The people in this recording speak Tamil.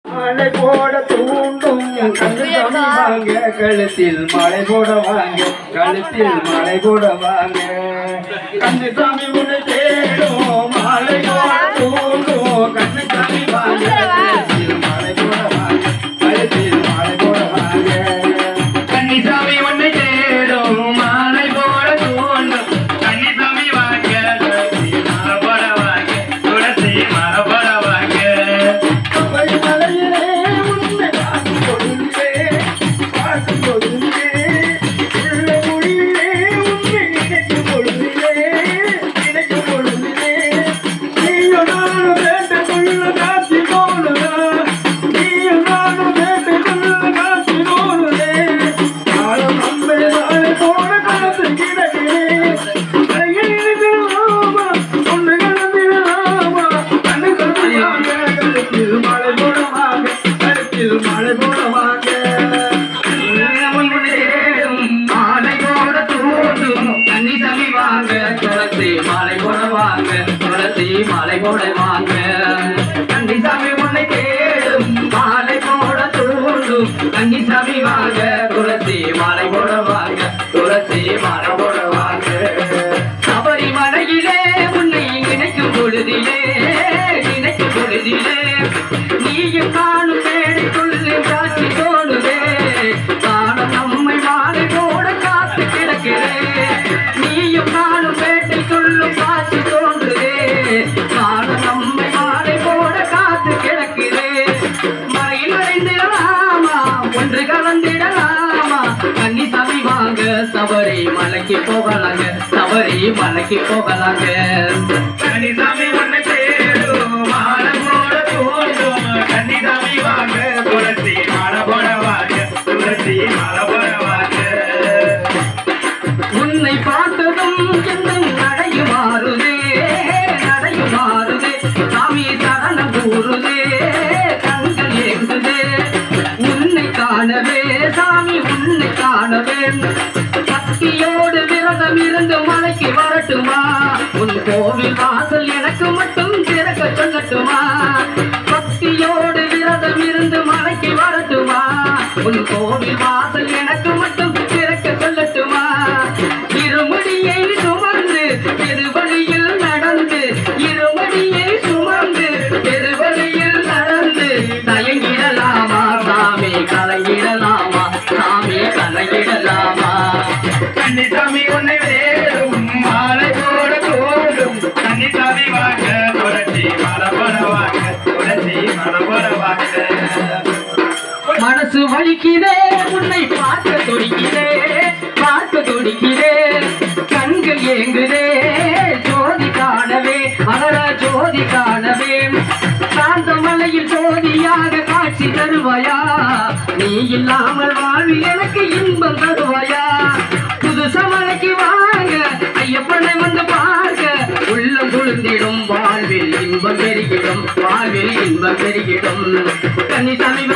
மாலை போட தூண்டும் கண்ணு சாமி வாங்க கழுத்தில் மாலை போட வாங்க கழுத்தில் மாலை போட வாங்க கண்ணு சாமி உன்னை தேடும் மாலை போட தூண்டும் கண்ணு சாமி வாங்க கழுத்தில் மாலை போட வாங்க கழுத்தில் மாலை போட வாங்க கன்னிசாமி உன்னை தேடும் மாலை போட தோன்றும் கன்னிசாமி வாங்க துளசி மரபட வாங்க துளசி மரபட வாங்க அப்படி மலையிலே உன்னை பார்க்கும் பொழுதிலே, பார்க்கும் பொழுதிலே, உள்ள மொழியிலே உன்னை நினைக்கும் பொழுதிலே, நினைக்கும் பொழுதிலே, நீயும் நானும் வேட்டைக்குள்ள காட்சி போலுதா, நீயும் நானும் வேட்டைக்குள்ள காட்சி போலுதே. நாளும் நம்மை நாளை போல காத்து கிடக்கிறேன். கையில் இருக்கிறாமா, ஒன்று கலந்திடலாமா, கண்ணு கலந்திடாம, கழுத்தில் மழை போடுவாங்க, கழுத்தில் மழை போடுவாங்க. உன்னை தேடும் மாலை போட தோன்றும் கன்னிசாமி வாங்க துளசி மாலை போட வாங்க துளசி மாலை போட வாங்க கன்னிசாமி உன்னை தேடும் மாலை போட தோன்றும் கன்னிசாமி வாங்க துளசி மாலை போட வாங்க துளசி மாலை போட வாங்க சபரிமலையிலே உன்னை நினைக்கும் பொழுதிலே நினைக்கும் பொழுதிலே நீயும் காணும் மேடைக்குள்ளே காட்சி தோணுதே காணும் நம்மை மாலை போட காத்து கிடக்கிறேன் நீயும் காணும் வேட்டைக்குள்ளும் காட்சி தோன்றுதே காணும் நம்மை மாலை போட காத்து கிடக்கிறேன் மறையில் மறைந்திடலாமா ஒன்று கலந்திடலாமா கன்னிசாமி வாங்க சபரி மலைக்கு போகலாங்க சபரி மலைக்கு போகலாங்க கன்னிசாமி உன்னை தேடும் மாலை போட தோன்றும் கன்னிசாமி வாங்க துளசி மாலை போட வாங்க துளசி மாலை போட வாங்க உன்னை பார்த்ததும் எந்தன் நடையும் மாறுதே நடையும் மாறுதே சாமி சரணம் கூறுதே கண்கள் ஏங்குதே உன்னை காணவே சாமி உன்னை காணவே பக்தியோடு விரதம் இருந்து மலைக்கு வரட்டுமா உன் கோவில் வாசல் எனக்கு மட்டும் திறக்க சொல்லட்டுமா பக்தியோடு விரதம் இருந்து மலைக்கு வரட்டுமா உன் கோவில் வாசல் எனக்கு மட்டும் திறக்க சொல்லட்டுமா இருமடியை சுமந்து திருவழியில் நடந்து இருமடியை சுமந்து திருவழியில் நடந்து தயங்கிடலாமா சாமி கலையிடலாமா சாமி கலையிடலாமா கன்னிசாமி உன்னை வேடும் மாலை போட தோடும் கன்னிசாமி வாங்க துளசி மரபட வாங்க துளசி மரபட வாங்க மனசு வலிக்குதே உன்னை பார்க்க துடிக்குதே பார்க்க துடிக்குதே கண்கள் ஏங்குதே ஜோதி காணவே அகர ஜோதி காணவே சாந்த மலையில் ஜோதியாக காட்சி தருவாயா நீ இல்லாமல் வாழ்வில் எனக்கு இன்பம் தருவாயா புது சமலைக்கு வாங்க ஐயப்பனை வந்து பார்க்க உள்ளம் குளிர்ந்திடும் வாழ்வில் இன்பம் பெருகிடும் வாழ்வில் இன்பம் பெருகிடும் கன்னிசாமி